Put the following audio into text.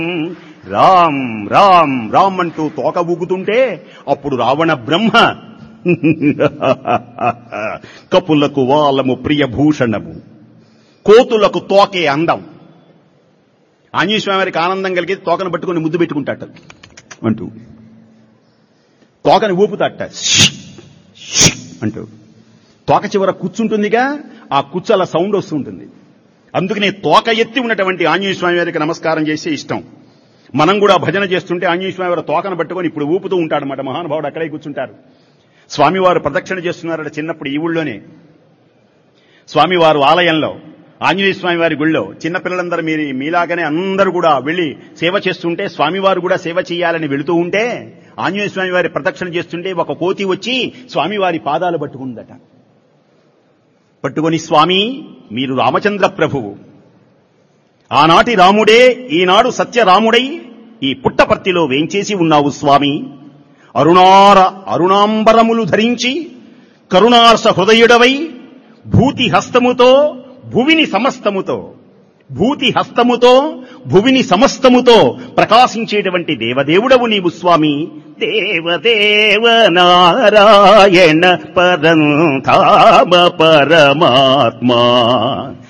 రామ్ రామ్ రామ్ అంటూ తోక ఊగుతుంటే అప్పుడు రావణ బ్రహ్మ కపులకు వాలము ప్రియభూషణము కోతులకు తోకే అందం ఆంజనేయ స్వామి వారికి ఆనందం కలిగి తోకను పట్టుకుని ముద్దు పెట్టుకుంటాట అంటూ తోకని ఊపుతాట అంటూ తోక చివర కూర్చుంటుందిగా ఆ కుచ్చు అలా సౌండ్ వస్తుంటుంది అందుకనే తోక ఎత్తి ఉన్నటువంటి ఆంజనేయ స్వామి వారికి నమస్కారం చేసే ఇష్టం మనం కూడా భజన చేస్తుంటే ఆంజనేయ స్వామి వారి తోకను పట్టుకొని ఇప్పుడు ఊపుతూ ఉంటాడనమాట మహానుభావుడు అక్కడే కూర్చుంటారు స్వామివారు ప్రదక్షిణ చేస్తున్నారట చిన్నప్పుడు ఈ ఊళ్ళోనే స్వామివారు ఆలయంలో ఆంజనేయ స్వామి వారి గుళ్ళో చిన్నపిల్లలందరూ మీరు మీలాగానే అందరూ కూడా వెళ్లి సేవ చేస్తుంటే స్వామివారు కూడా సేవ చేయాలని వెళుతూ ఉంటే ఆంజనేయ స్వామి వారి ప్రదక్షిణ చేస్తుంటే ఒక కోతి వచ్చి స్వామివారి పాదాలు పట్టుకుందట పట్టుకొని స్వామి మీరు రామచంద్ర ప్రభువు ఆనాటి రాముడే ఈనాడు సత్యరాముడై ఈ పుట్టపర్తిలో వేంచేసి ఉన్నావు స్వామి అరుణార అరుణాంబరములు ధరించి కరుణార్స హృదయుడవై భూతి హస్తముతో భువిని సమస్తముతో భూతి హస్తముతో భువిని సమస్తముతో ప్రకాశించేటువంటి దేవదేవుడవు నీవు స్వామి దేవదేవ నారాయణ పరంధామ పరమాత్మా